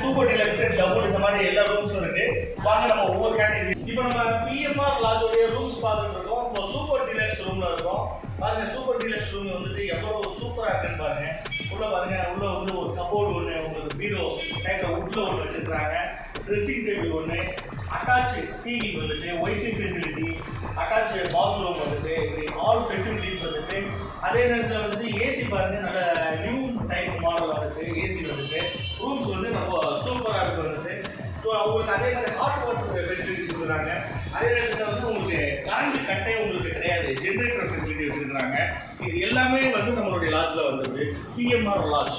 super deluxe double இந்த மாதிரி எல்லா ரூம்ஸும் இருக்கு வாங்க நம்ம ஒவ்வொரு கேட்டகரி இப்போ நம்ம பிஎம்ஆர் லாஜோடைய ரூம்ஸ் பார்த்துட்டு இருக்கோம் இப்போ சூப்பர் டீலக்ஸ் ரூம்ல இருக்கோம் பாருங்க சூப்பர் டீலக்ஸ் ரூம் வந்துட்டு எவ்வளவு சூப்பரா இருக்குன்னு பாருங்க உள்ள பாருங்க உள்ள வந்து ஒரு கபோர்டு ஒன்று உங்களுக்கு பீரோ டைப்ல உட்ல ஒன்று வச்சிருக்காங்க ட்ரெஸ்ஸிங் டேபிள் ஒன்று அட்டாச் டிவி வந்துட்டு ஒய்ஃபை ஃபெசிலிட்டி அட்டாச் பாத்ரூம் வந்துட்டு இப்படி ஆல் ஃபெசிலிட்டிஸ் வந்துட்டு அதே நேரத்தில் வந்து ஏசி பாருங்க நல்ல நியூ டைப் மாடல் வந்துட்டு ஏசி வந்துட்டு ரூம்ஸ் வந்து நம்ம சூப்பராக இருக்கு வந்துட்டு ஸோ உங்களுக்கு அதே மாதிரி ஹாட் வாட்டர் ஃபெசிலிட்டி கொடுக்குறாங்க அதே நேரத்தில் வந்து உங்களுக்கு கரண்ட் கட்டே உங்களுக்கு கிடையாது ஜென்ரேட்டர் ஃபெசிலிட்டி வச்சிருக்காங்க இது எல்லாமே வந்து நம்மளுடைய லாட்ஜில் வந்துருக்கு பிஎம்ஆர் லாட்ஜ்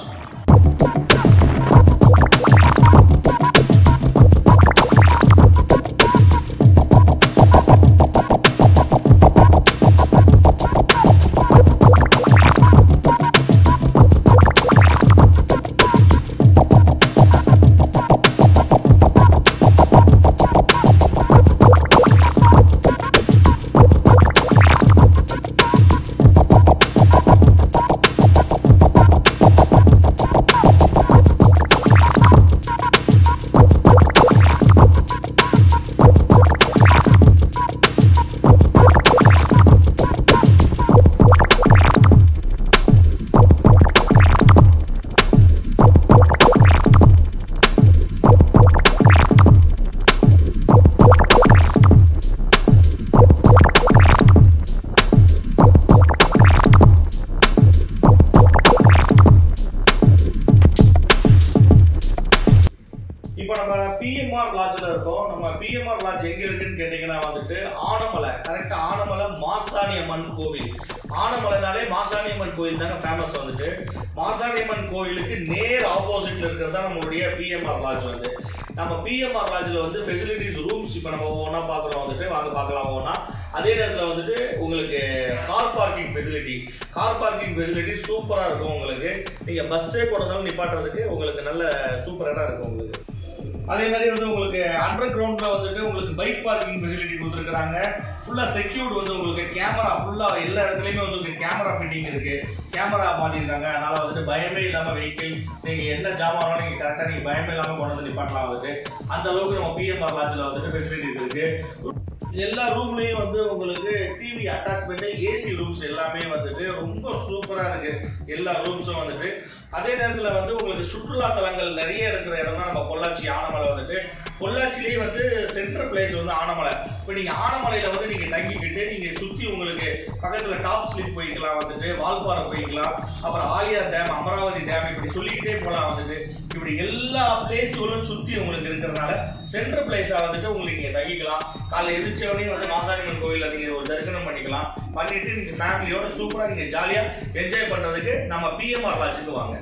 இப்போ நம்ம பிஎம்ஆர் லாட்ஜில் இருக்கோம் நம்ம பிஎம்ஆர் லாட்ஜ் எங்க இருக்குன்னு கேட்டீங்கன்னா வந்துட்டு ஆனமலை கரெக்டா ஆனமலை மாசாணி அம்மன் கோவில் ஆனமலைனாலே மாசாணி அம்மன் கோவில் தாங்க ஃபேமஸ் வந்துட்டு மாசாணி அம்மன் கோவிலுக்கு நேர் ஆப்போசிட்ல இருக்கிறது தான் நம்மளுடைய பிஎம்ஆர் லாட்ஜ் வந்து நம்ம பிஎம்ஆர் லாட்ஜில் வந்து ஃபெசிலிட்டிஸ் ரூம்ஸ் இப்போ நம்ம ஒவ்வொன்றா பார்க்குறோம் வந்துட்டு வாங்க பார்க்கலாம் ஒவ்வொன்றா அதே நேரத்தில் வந்துட்டு உங்களுக்கு car parking facility car parking facility சூப்பராக இருக்கும் உங்களுக்கு நீங்கள் பஸ்ஸே போடுறதாலும் நிப்பாட்டுறதுக்கு உங்களுக்கு நல்ல சூப்பராக இருக்கும் உங்களுக்கு அதே மாதிரி வந்து உங்களுக்கு அண்டர் கிரவுண்ட்ல வந்துட்டு உங்களுக்கு பைக் பார்க்கிங் ஃபெசிலிட்டி கொடுத்துருக்காங்க ஃபுல்லா செக்யூர்ட் வந்து உங்களுக்கு கேமரா ஃபுல்லா எல்லா இடத்துலயுமே வந்து உங்களுக்கு கேமரா ஃபிட்டிங் இருக்கு கேமரா மாட்டிருக்காங்க அதனால வந்துட்டு பயமே இல்லாம வெஹிக்கிள் நீங்க என்ன ஜாமானோ நீங்க கரெக்டா நீங்க பயமே இல்லாம கொண்டு வந்து நிப்பாட்டலாம் வந்துட்டு அந்த அளவுக்கு நம்ம பிஎம்ஆர் லாட்ஜில் வந்துட்டு ஃபெசிலிட்டிஸ் இருக்கு எல்லா ரூம்லயும் வந்து உங்களுக்கு டிவி அட்டாச்மெண்ட் ஏசி ரூம்ஸ் எல்லாமே வந்துட்டு ரொம்ப சூப்பரா இருக்கு எல்லா ரூம்ஸும் வந்துட்டு அதே நேரத்துல வந்து உங்களுக்கு சுற்றுலா தலங்கள் நிறைய இருக்கிற இடம் தான் நம்ம பொள்ளாச்சி ஆனமலை வந்துட்டு பொள்ளாச்சிலேயே வந்து சென்ட்ரல் பிளேஸ் வந்து ஆனமலை இப்போ நீங்க ஆனமலையில வந்து நீங்க தங்கிக்கிட்டு நீங்க சுத்தி உங்களுக்கு பக்கத்துல டாப் ஸ்லிப் போய்க்கலாம் வந்துட்டு வால்பாறை போய்க்கலாம் அப்புறம் ஆலியார் டேம் அமராவதி டேம் இப்படி சொல்லிக்கிட்டே போகலாம் வந்துட்டு இப்படி எல்லா பிளேஸ்களும் சுத்தி உங்களுக்கு இருக்கிறதுனால சென்ட்ரல் பிளேஸா வந்துட்டு உங்களுக்கு நீங்க தங்கிக்கலாம் காலைல எதிர்ச்சவனையும் வந்து மாசாணிமன் கோயில்ல நீங்க ஒரு தரிசனம் பண்ணிக்கலாம் பண்ணிட்டு நீங்க ஃபேமிலியோட சூப்பரா நீங்க ஜாலியா என்ஜாய் பண்றதுக்கு நம்ம பிஎம்ஆர் லாட்ஜுக்கு வாங்க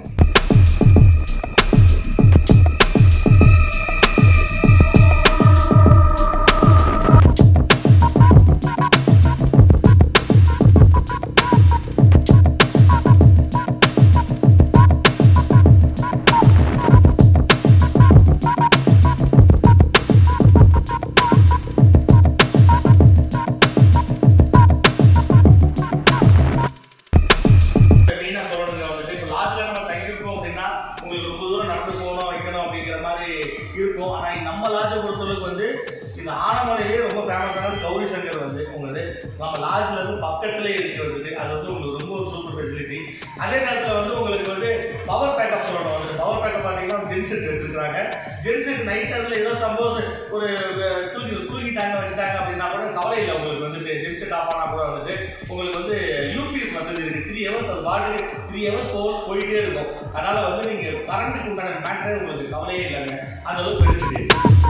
மெயினா சொல்றது வந்துட்டு இப்போ லாட்ஜ்ல நம்ம தங்கியிருக்கோம் அப்படின்னா உங்களுக்கு ரொம்ப தூரம் நடந்து போகணும் வைக்கணும் அப்படிங்கிற மாதிரி இருக்கும் ஆனா நம்ம லாட்ஜை பொறுத்தளவுக்கு வந்து இந்த ஆனமலையிலே ரொம்ப ஃபேமஸானது கௌரி சங்கர் வந்து உங்களுக்கு நம்ம லாட்ஜ்ல இருந்து பக்கத்துலேயே இருக்கு வந்துட்டு அது வந்து உங்களுக்கு ரொம்ப ஒரு சூப்பர் ஃபெசிலிட்டி அதே நேரத்தில் வந்து உங்களுக்கு வந்து பவர் பேக்கப் சொல்லணும் வந்து பவர் பேக்கப் பார்த்தீங்கன்னா ஜென்செட் வச்சிருக்காங்க ஜென்செட் நைட் நேரத்தில் ஏதோ சப்போஸ் ஒரு அஹ், தூங்கி தூங்கிட்டாங்க வச்சுட்டாங்க அப்படின்னா கூட கவலை இல்லை உங்களுக்கு வந்துட்டு ஜென்செட் ஆஃப் ஆனால் கூட வந்துட்டு உங்களுக்கு வந்து யூபிஎஸ் வசதி இருக்கு த்ரீ ஹவர்ஸ் அது பாட்டு த்ரீ ஹவர்ஸ் ஃபோர்ஸ் போயிட்டே இருக்கும் அதனால வந்து நீங்க கரண்ட்டுக்கு உண்டான மேட்டரே உங்களுக்கு கவலையே இல்லைங்க அந்த அளவுக்கு பெருசு